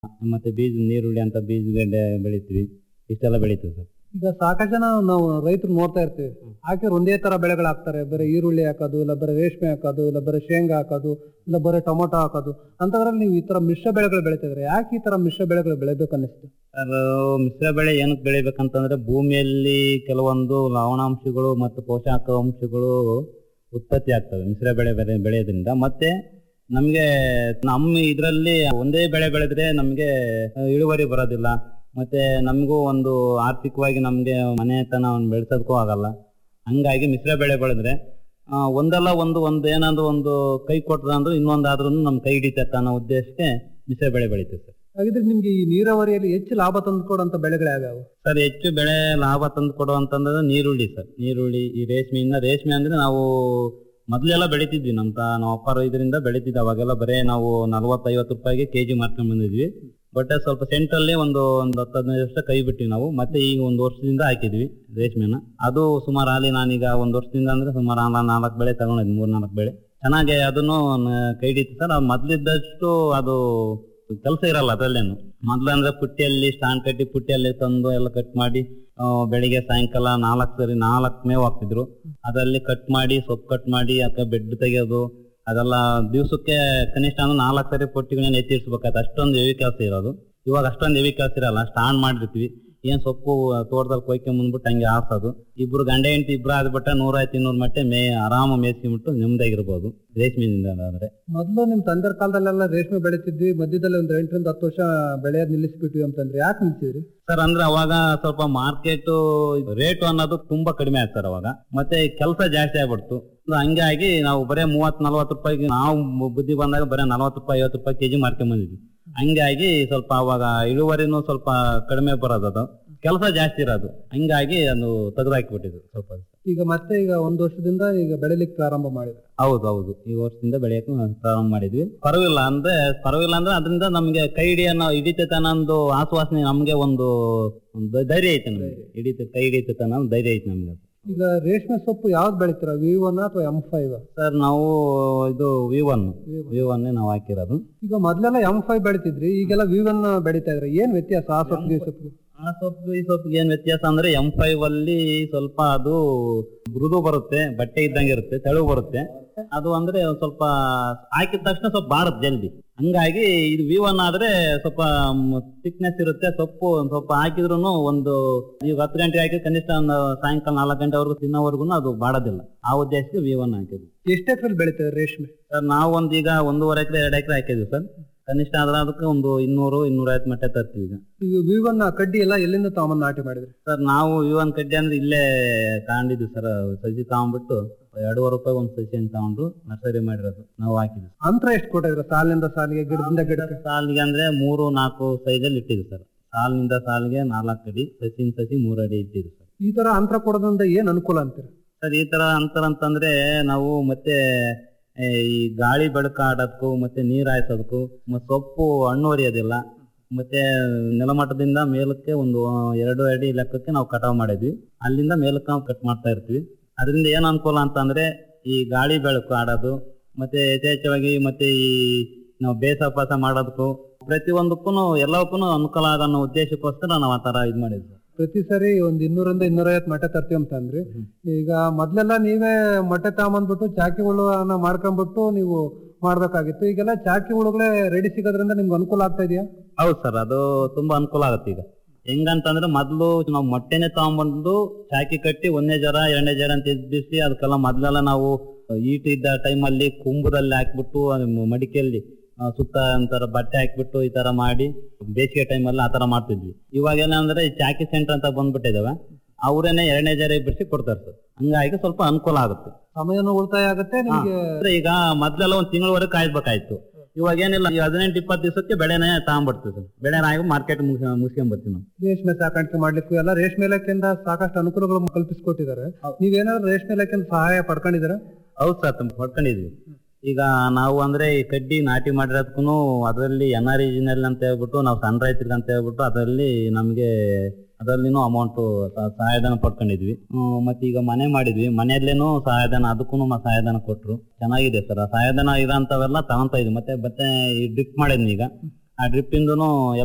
ಮತ್ತೆ ಬೀಜ ನೀರುಳ್ಳಿ ಅಂತ ಬೀಜ ಗೆಡ್ಡೆ ಬೆಳಿತೀವಿ ಇಷ್ಟೆಲ್ಲ ಬೆಳಿತೀವಿ ಸರ್ ಈಗ ಸಾಕಷ್ಟು ಜನ ನಾವು ರೈತರು ನೋಡ್ತಾ ಇರ್ತೀವಿ ಹಾಕಿದ್ರೆ ಒಂದೇ ತರ ಬೆಳೆಗಳು ಹಾಕ್ತಾರೆ ಬರೀ ಈರುಳ್ಳಿ ಹಾಕೋದು ಇಲ್ಲ ಬರೀ ರೇಷ್ಮೆ ಹಾಕೋದು ಇಲ್ಲ ಬರೀ ಶೇಂಗಾ ಹಾಕೋದು ಇಲ್ಲ ಬರೀ ಟೊಮೊಟೊ ಹಾಕೋದು ಅಂತದ್ರಲ್ಲಿ ನೀವು ಈ ತರ ಮಿಶ್ರ ಬೆಳೆಗಳು ಬೆಳಿತಿದ್ರೆ ಯಾಕೆ ಈ ತರ ಮಿಶ್ರ ಬೆಳೆಗಳು ಬೆಳಿಬೇಕು ಅನ್ನಿಸ್ತು ಸರ್ ಮಿಶ್ರ ಬೆಳೆ ಏನಕ್ಕೆ ಬೆಳಿಬೇಕಂತಂದ್ರೆ ಭೂಮಿಯಲ್ಲಿ ಕೆಲವೊಂದು ಲವಣಾಂಶಗಳು ಮತ್ತು ಪೋಷಕಾಂಶಗಳು ಉತ್ಪತ್ತಿ ಆಗ್ತವೆ ಮಿಶ್ರ ಬೆಳೆ ಬೆಳೆ ಬೆಳೆಯೋದ್ರಿಂದ ಮತ್ತೆ ನಮಗೆ ನಮ್ಮ ಇದರಲ್ಲಿ ಒಂದೇ ಬೆಳೆ ಬೆಳೆದ್ರೆ ನಮಗೆ ಇಳುವರಿ ಬರೋದಿಲ್ಲ ಮತ್ತೆ ನಮಗೂ ಒಂದು ಆರ್ಥಿಕವಾಗಿ ನಮಗೆ ಮನೆತನ ಬೆಳೆಸೋದಕ್ಕೂ ಆಗಲ್ಲ ಹಂಗಾಗಿ ಮಿಶ್ರ ಬೆಳೆ ಬೆಳೆದ್ರೆ ಆ, ಒಂದಲ್ಲ ಒಂದು ಒಂದು ಏನಾದ್ರು ಒಂದು ಕೈ ಕೊಟ್ರ ಅಂದ್ರೆ ಇನ್ನೊಂದಾದ್ರೂ ನಮ್ ಕೈ ಹಿಡಿತೈತೆ ಅನ್ನೋ ಉದ್ದೇಶಕ್ಕೆ ಮಿಶ್ರ ಬೆಳೆ ಬೆಳಿತೀವಿ ಸರ್ ಹಾಗಿದ್ರೆ ನಿಮ್ಗೆ ಈ ನೀರಾವರಿಯಲ್ಲಿ ಹೆಚ್ಚು ಲಾಭ ತಂದು ಕೊಡುವಂತ ಬೆಳೆಗಳು ಯಾವ್ಯಾವು ಸರ್ ಹೆಚ್ಚು ಬೆಳೆ ಲಾಭ ತಂದು ಕೊಡುವಂತಂದ್ರೆ ನೀರುಳ್ಳಿ ಸರ್ ನೀರುಳ್ಳಿ ಈ ರೇಷ್ಮೆಯಿಂದ ರೇಷ್ಮೆ ಅಂದ್ರೆ ನಾವು ಮೊದಲೆಲ್ಲ ಬೆಳಿತಿದ್ವಿ ನಮ್ಮ ತಾ ನಮ್ಮ ಅಪ್ಪಾರು ಇದರಿಂದ ಬೆಳಿತಿದ್ವಿ ಅವಾಗೆಲ್ಲ ಬರೇ ನಾವು ನಲ್ವತ್ತೈವತ್ತು ರೂಪಾಯಿಗೆ ಕೆಜಿ ಮಾರ್ಕೊಂಡ್ ಬಂದಿದ್ವಿ ಬಟ್ ಸ್ವಲ್ಪ ಸೆಂಟ್ರಲ್ಲಿ ಒಂದು ಒಂದು ಹತ್ತು ಹದಿನೈದು ವರ್ಷ ಕೈ ಬಿಟ್ವಿ ನಾವು ಮತ್ತೆ ಈಗ ಒಂದು ವರ್ಷದಿಂದ ಹಾಕಿದ್ವಿ ರೇಷ್ಮೆನ ಅದು ಸುಮಾರು ಅಲ್ಲಿ ನಾನೀಗ ಒಂದು ವರ್ಷದಿಂದ ಅಂದ್ರೆ ಸುಮಾರು ನಾಲ್ಕು ನಾಲ್ಕು ಬೆಳೆ ತಗೊಂಡಿದ್ವಿ ಮೂರ್ ನಾಲ್ಕು ಬೆಳೆ ಚೆನ್ನಾಗಿ ಅದನ್ನು ನ- ಕೈ ಹಿಡಿತು ಸರ್ ಅದು ಮೊದ್ಲಿದ್ದಷ್ಟು ಅದು ಕೆಲಸ ಇರಲ್ಲ ಅದರಲ್ಲೇನು ಮೊದ್ಲು ಅಂದ್ರೆ ಪುಟ್ಟಿಯಲ್ಲಿ ಸ್ಟಾಂಡ್ ಕಟ್ಟಿ ಪುಟ್ಟಿಯಲ್ಲಿ ತಂದು ಎಲ್ಲ ಕಟ್ ಮಾಡಿ ಆ, ಬೆಳಿಗ್ಗೆ ಸಾಯಂಕಾಲ ನಾಲ್ಕು ಸರಿ ನಾಲ್ಕು ಮೇವು ಹಾಕ್ತಿದ್ರು ಅದರಲ್ಲಿ ಕಟ್ ಮಾಡಿ ಸೊಪ್ಪು ಕಟ್ ಮಾಡಿ ಅಥವಾ ಬೆಡ್ ತೆಗೆಯೋದು ಅದೆಲ್ಲ ದಿವಸಕ್ಕೆ ಕನಿಷ್ಠ ಅಂದ್ರೆ ನಾಲ್ಕು ಸರಿ ಪೊಟ್ಟಿಗಳನ್ನ ಎತ್ತಿಡ್ಸ್ಬೇಕಾಯ್ತು ಅಷ್ಟೊಂದು ಹೆವಿ ಕೆಲಸ ಇರೋದು ಇವಾಗ ಅಷ್ಟೊಂದು ಹೆವಿ ಕೆಲಸ ಇರಲ್ಲ ಸ್ಟಾಂಡ್ ಮಾಡಿರ್ತೀವಿ ಏನ್ ಸೊಪ್ಪು ತೋಟದಲ್ಲಿ ಕೊಯ್ಕೊಂಡ್ ಬಂದ್ಬಿಟ್ಟು ಹಂಗೆ ಹಾಸೋದು ಇಬ್ರು ಗಂಡ ಹೆಂಡತಿ ಇಬ್ರು ಆದ್ಬಿಟ್ಟ ನೂರಾಯ್ತು ಇನ್ನೂರು ಮಟ್ಟೆ ಮೇ ಆರಾಮ ಮೇಯ್ಸ್ಕೊಂಡ್ಬಿಟ್ಟು ನೆಮ್ಮದಿಯಾಗಿರ್ಬೋದು ರೇಷ್ಮೆಯಿಂದ ಆದ್ರೆ ಮೊದಲು ನಿಮ್ ತಂದೆರ ಕಾಲದಲ್ಲೆಲ್ಲ ರೇಷ್ಮೆ ಬೆಳಿತಿದ್ವಿ ಮಧ್ಯದಲ್ಲಿ ಒಂದು ಎಂಟರಿಂದ ಹತ್ತು ವರ್ಷ ಬೆಳೆಯೋದ್ ನಿಲ್ಲಿಸ್ಬಿಟ್ವಿ ಅಂತಂದ್ರೆ ಯಾಕೆ ನಿಲ್ಸಿದ್ರಿ ಸರ್ ಅಂದ್ರೆ ಅವಾಗ ಸ್ವಲ್ಪ ಮಾರ್ಕೆಟ್ ರೇಟ್ ಅನ್ನೋದು ತುಂಬಾ ಕಡಿಮೆ ಆಯ್ತು ಸರ್ ಅವಾಗ ಮತ್ತೆ ಕೆಲಸ ಜಾಸ್ತಿ ಆಗ್ಬಿಡ್ತು ಅದು ಹಂಗಾಗಿ ನಾವು ಬರೇ ಮೂವತ್ ನಲ್ವತ್ತು ರೂಪಾಯಿಗೆ ನಾವು ಬುದ್ಧಿ ಬಂದಾಗ ಬರೇ ನಲ್ವತ್ತು ರೂಪಾಯಿ ಐವತ್ತು ರೂಪಾಯಿ ಕೆಜಿ ಮಾರ್ಕೊಂಡ್ ಬಂದಿದ್ವಿ ಹಂಗಾಗಿ ಸ್ವಲ್ಪ ಅವಾಗ ಇಳುವರಿನೂ ಸ್ವಲ್ಪ ಕಡಿಮೆ ಬರೋದು ಅದು ಕೆಲಸ ಜಾಸ್ತಿ ಇರೋದು ಹಂಗಾಗಿ ಅದು ತೆಗೆದಾಕಿಬಿಟ್ಟಿದ್ರು ಸ್ವಲ್ಪ ಈಗ ಮತ್ತೆ ಈಗ ಒಂದು ವರ್ಷದಿಂದ ಈಗ ಬೆಳಿಲಿಕ್ಕೆ ಪ್ರಾರಂಭ ಮಾಡಿದ್ರೆ ಹೌದು ಹೌದು ಈ ವರ್ಷದಿಂದ ಬೆಳೆಯಕ್ಕೆ ನಾವು ಪ್ರಾರಂಭ ಮಾಡಿದ್ವಿ ಪರವಾಗಿಲ್ಲ ಅಂದ್ರೆ ಪರವಾಗಿಲ್ಲ ಅಂದ್ರೆ ಅದರಿಂದ ನಮ್ಗೆ ಕೈ ಹಿಡಿಯೋ ಹಿಡಿತೈತೆ ಅನ್ನೋ ಆಶ್ವಾಸನೆ ನಮ್ಗೆ ಒಂದು ಒಂದು ಧೈರ್ಯ ಐತೆ ನಮ್ಗೆ ಹಿಡಿತ ಕೈ ಹಿಡಿತೈತೆ ಅನ್ನೋ ಧೈರ್ಯ ಐತೆ ನಮ್ಗೆ ಈಗ ರೇಷ್ಮೆ ಸೊಪ್ಪು ಯಾವ್ದು ಬೆಳಿತೀರಾ ವಿ ಒನ್ ಅಥವಾ ಎಂ ಫೈವ್ ಸರ್ ನಾವು ಇದು ವಿ ಒನ್ ವಿ ಒನ್ ನಾವು ಹಾಕಿರೋದು ಈಗ ಮೊದ್ಲೆಲ್ಲ ಎಂ ಫೈವ್ ಬೆಳಿತಿದ್ರಿ ಈಗೆಲ್ಲ ವಿ ಒನ್ ಬೆಳಿತಾ ಇದ್ರೆ ಏನ್ ವ್ಯತ್ಯಾಸ ಆ ಸೊಪ್ಪಿಗೆ ಈ ಸೊಪ್ಪಿಗೆ ಆ ಸೊಪ್ಪು ಈ ಸೊಪ್ಪಿಗೆ ಏನ್ ವ್ಯತ್ಯಾಸ ಅಂದ್ರೆ ಎಂ ಫೈವ್ ಅಲ್ಲಿ ಸ್ವಲ್ಪ ಅದು ಮೃದು ಬರುತ್ತೆ ಬಟ್ಟೆ ಇದ್ದಂಗೆ ಇರುತ್ತೆ ತೆಳು ಬರುತ್ತೆ ಅದು ಅಂದ್ರೆ ಒಂದ್ ಸ್ವಲ್ಪ ಹಾಕಿದ ತಕ್ಷಣ ಸ್ವಲ್ಪ ಬಾರುತ್ತೆ ಜಲ್ದಿ ಹಂಗಾಗಿ ಇದು ವಿ ಒನ್ ಆದ್ರೆ ಸ್ವಲ್ಪ ಥಿಕ್ನೆಸ್ ಇರುತ್ತೆ ಸೊಪ್ಪು ಒಂದ್ ಸ್ವಲ್ಪ ಹಾಕಿದ್ರು ಒಂದು ಈಗ ಹತ್ತು ಗಂಟೆ ಹಾಕಿ ಕನಿಷ್ಠ ಒಂದು ಸಾಯಂಕಾಲ ನಾಲ್ಕು ಗಂಟೆವರೆಗೂ ತಿನ್ನೋವರೆಗೂ ಅದು ಬಾಡೋದಿಲ್ಲ ಆ ಉದ್ದೇಶಕ್ಕೆ ವಿ ಒನ್ ಹಾಕಿದ್ವಿ ಎಷ್ಟು ಎಕರೆ ಬೆಳಿತಾರೆ ರೇಷ್ಮೆ ಸರ್ ನಾವು ಒಂದ್ ಈಗ ಒಂದೂವರೆ ಎಕರೆ ಎರಡು ಎಕರೆ ಹಾಕಿದ್ವಿ ಸರ್ ಕನಿಷ್ಠ ಆದ್ರೆ ಅದಕ್ಕೆ ಒಂದು ಇನ್ನೂರು ಇನ್ನೂರೈವತ್ತು ಮಟ್ಟ ತರ್ತೀವಿ ಈಗ ಈಗ ವಿ ಒನ್ ಕಡ್ಡಿ ಎಲ್ಲ ಎಲ್ಲಿಂದ ತಗೊಂಬಂದು ನಾಟಿ ಮಾಡಿದ್ರಿ ಸರ್ ನಾವು ಇವನ್ ಕಡ್ಡಿ ಅಂದ್ರೆ ಇಲ್ಲೇ ತಗೊಂಡಿದ್ವಿ ಸರ್ ಸಸಿ ತಗೊಂಡ್ಬಿಟ್ಟು ಎರಡೂವರೆ ರೂಪಾಯಿ ಒಂದು ಸಸಿ ಅಂತ ತಗೊಂಡು ನರ್ಸರಿ ಮಾಡಿರೋದು ನಾವು ಹಾಕಿದ್ವಿ ಅಂತರ ಎಷ್ಟು ಕೊಟ್ಟಿದ್ರ ಸಾಲಿನಿಂದ ಸಾಲಿಗೆ ಗಿಡದಿಂದ ಗಿಡಕ್ಕೆ ಸಾಲಿಗೆ ಅಂದ್ರೆ ಮೂರು ನಾಲ್ಕು ಸೈಜಲ್ಲಿ ಇಟ್ಟಿದ್ವಿ ಸರ್ ಸಾಲಿನಿಂದ ಸಾಲಿಗೆ ನಾಲ್ಕು ಅಡಿ ಸಸಿನ ಸಸಿ ಮೂರು ಅಡಿ ಇಟ್ಟಿದ್ವಿ ಸರ್ ಈ ತರ ಅಂತರ ಕೊಡೋದ್ರಿಂದ ಏನ್ ಅನುಕೂಲ ಅಂತೀರ ಸರ್ ಈ ತರ ಅಂತರ ಅಂತಂದ್ರೆ ನಾವು ಮತ್ತೆ ಏ, ಈ ಗಾಳಿ ಬೆಳಕು ಆಡೋದಕ್ಕೂ ಮತ್ತೆ ನೀರ್ ಹಾಯಿಸೋದಕ್ಕೂ ಮತ್ತೆ ಸೊಪ್ಪು ಹಣ್ಣು ಹರಿಯೋದಿಲ್ಲ ಮತ್ತೆ ನೆಲಮಟ್ಟದಿಂದ ಮೇಲಕ್ಕೆ ಒಂದು ಎರಡು ಅಡಿ ಲೆಕ್ಕಕ್ಕೆ ನಾವು ಕಟಾವ್ ಮಾಡಿದ್ವಿ ಅಲ್ಲಿಂದ ಮೇಲಕ್ಕೆ ನಾವು ಕಟ್ ಮಾಡ್ತಾ ಇರ್ತೀವಿ ಅದರಿಂದ ಏನ್ ಅನುಕೂಲ ಅಂತಂದ್ರೆ ಈ ಗಾಳಿ ಬೆಳಕು ಆಡೋದು ಮತ್ತೆ ಯಥೇಚ್ಛವಾಗಿ ಮತ್ತೆ ಈ ನಾವು ಬೇಸ ಪಾಸ ಮಾಡೋದಕ್ಕೂ ಪ್ರತಿಯೊಂದಕ್ಕೂ ಎಲ್ಲವಕ್ಕೂ ಅನುಕೂಲ ಆಗೋ ಅನ್ನೋ ಉದ್ದೇಶಕ್ಕೋಸ್ಕರ ನಾವು ಆ ತರ ಇದ್ ಮಾಡಿದ್ವಿ ಪ್ರತಿ ಸರಿ ಒಂದ್ ಇನ್ನೂರಿಂದ ಇನ್ನೂರೈವತ್ತು ಮೊಟ್ಟೆ ತರ್ತೀವಿ ಅಂತಂದ್ರಿ ಈಗ ಮೊದ್ಲೆಲ್ಲ ನೀವೇ ಮೊಟ್ಟೆ ತಗೊಂಬಂದ್ಬಿಟ್ಟು ಚಾಕಿ ಹುಳುವನ್ನ ಮಾಡ್ಕೊಂಡ್ಬಿಟ್ಟು ನೀವು ಮಾಡ್ಬೇಕಾಗಿತ್ತು ಈಗೆಲ್ಲ ಚಾಕಿ ಹುಳುಗಳೇ ರೆಡಿ ಸಿಗೋದ್ರಿಂದ ನಿಮ್ಗೆ ಅನುಕೂಲ ಆಗ್ತಾ ಇದೆಯಾ ಹೌದು ಸರ್ ಅದು ತುಂಬಾ ಅನುಕೂಲ ಆಗುತ್ತೆ ಈಗ ಹೆಂಗಂತಂದ್ರೆ ಮೊದ್ಲು ನಾವು ಮೊಟ್ಟೆನೆ ತಗೊಂಡ್ಬಂದು ಚಾಕಿ ಕಟ್ಟಿ ಒಂದನೇ ಜರ ಎರಡನೇ ಜರ ಅಂತ ಎದ್ಬಿಸಿ ಅದಕ್ಕೆಲ್ಲ ಮೊದ್ಲೆಲ್ಲ ನಾವು ಈಟ್ ಇದ್ದ ಟೈಮಲ್ಲಿ ಕುಂಭದಲ್ಲಿ ಹಾಕ್ಬಿಟ್ಟು ಅದು ಮ- ಮಡಿಕೆಯಲ್ಲಿ ಆ, ಸುತ್ತ ಒಂಥರ ಬಟ್ಟೆ ಹಾಕ್ಬಿಟ್ಟು ಈ ತರ ಮಾಡಿ ಬೇಸಿಗೆ ಟೈಮಲ್ಲಿ ಆ ತರ ಮಾಡ್ತಿದ್ವಿ ಇವಾಗ ಏನಂದ್ರೆ ಈ ಚಾಕಿ ಸೆಂಟರ್ ಅಂತ ಬಂದ್ಬಿಟ್ಟಿದಾವೆ ಅವರೇನೆ ಎರಡನೇ ಜರ ಬಿಡಿಸಿ ಕೊಡ್ತಾರೆ ಸರ್ ಹಂಗಾಗಿ ಸ್ವಲ್ಪ ಅನುಕೂಲ ಆಗುತ್ತೆ ಸಮಯನೂ ಉಳಿತಾಯ ಆಗುತ್ತೆ ನಿಮ್ಗೆ ಅಂದ್ರೆ ಈಗ ಮೊದ್ಲೆಲ್ಲ ಒಂದ್ ತಿಂಗಳವರೆಗೆ ಕಾಯ್ಬೇಕಾಯ್ತು ಇವಾಗ ಏನಿಲ್ಲ ಈ ಹದಿನೆಂಟು ಇಪ್ಪತ್ತು ದಿವಸಕ್ಕೆ ಬೆಳೆನೇ ತಗೊಂಡ್ಬಿಡ್ತೀವಿ ಸರ್ ಬೆಳೆನ ಆಗಿ ಮಾರ್ಕೆಟ್ ಮುಗಿಸ್ಕೊಂಡ್ ಬರ್ತೀವಿ ನಾವು ರೇಷ್ಮೆ ಸಾಕಾಣಿಕೆ ಮಾಡ್ಲಿಕ್ಕೂ ಎಲ್ಲ ರೇಷ್ಮೆ ಇಲಾಖೆಯಿಂದ ಸಾಕಷ್ಟು ಅನುಕೂಲಗಳು ಕಲ್ಪಿಸ್ಕೊಟ್ಟಿದ್ದಾರೆ ನೀವೇನಾದ್ರು ರೇಷ್ಮೆ ಇಲಾಖೆಯಿಂದ ಸಹಾಯ ಪಡ್ಕೊಂಡಿದ್ದೀರಾ ಹೌದು ಸರ್ ತುಂಬ ಪಡ್ಕೊಂಡಿದ್ವಿ ಈಗ ನಾವು ಅಂದ್ರೆ ಈ ಕಡ್ಡಿ ನಾಟಿ ಮಾಡಿರೋದಕ್ಕೂ ಅದರಲ್ಲಿ ಎನ್ ಆರ್ ಇಜಿನಲ್ ಅಂತ ಹೇಳ್ಬಿಟ್ಟು ನಾವು ಸಣ್ಣ ರೈತರಿಗೆ ಅಂತ ಹೇಳ್ಬಿಟ್ಟು ಅದರಲ್ಲಿ ನಮಗೆ ಅದರಲ್ಲಿನೂ ಅಮೌಂಟ್ ಸಹಾಯಧನ ಪಡ್ಕೊಂಡಿದ್ವಿ ಹ್ಮ್, ಮತ್ತೆ ಈಗ ಮನೆ ಮಾಡಿದ್ವಿ ಮನೆಯಲ್ಲೇನು ಸಹಾಯಧನ ಅದಕ್ಕೂ ಸಹಾಯಧನ ಕೊಟ್ರು ಚೆನ್ನಾಗಿದೆ ಸರ್ ಆ ಸಹಾಯಧನ ಇರೋಂಥವೆಲ್ಲ ತಗೊಂತ ಇದ್ವಿ ಮತ್ತೆ ಮತ್ತೆ ಈ ಡ್ರಿಪ್ ಮಾಡಿದ್ವಿ ಈಗ ಆ ಡ್ರಿಪ್ ಇಂದನು